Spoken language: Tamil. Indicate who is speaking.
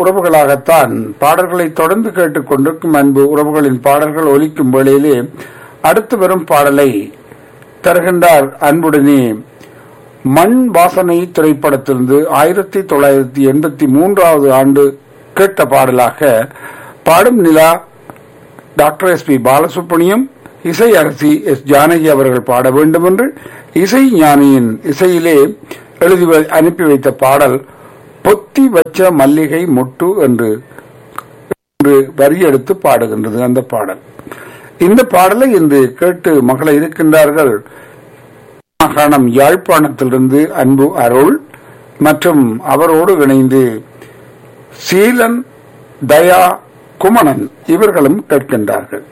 Speaker 1: உறவுகளாகத்தான் பாடல்களை தொடர்ந்து கேட்டுக்கொண்டிருக்கும் அன்பு உறவுகளின் பாடல்கள் ஒலிக்கும் வேளையிலே அடுத்து வரும் பாடலை தருகின்றார் அன்புடனே மண் வாசனை திரைப்படத்திலிருந்து ஆயிரத்தி தொள்ளாயிரத்தி எண்பத்தி மூன்றாவது ஆண்டு கேட்ட பாடலாக பாடும் நிலா டாக்டர் எஸ் பி பாலசுப்ரமணியம் இசை அரசி எஸ் ஜானகி அவர்கள் பாட வேண்டும் என்று இசை ஞானியின் இசையிலே எழுதி வை- அனுப்பி வைத்த பாடல் பொத்தி வச்ச மல்லிகை முட்டு என்று என்று வரி எடுத்து பாடுகின்றது அந்த பாடல் இந்த பாடலை இன்று கேட்டு மகளை இருக்கின்றார்கள் மாகாணம் யாழ்ப்பாணத்திலிருந்து அன்பு அருள் மற்றும் அவரோடு இணைந்து சீலன் தயா குமணன் இவர்களும் கேட்கின்றார்கள்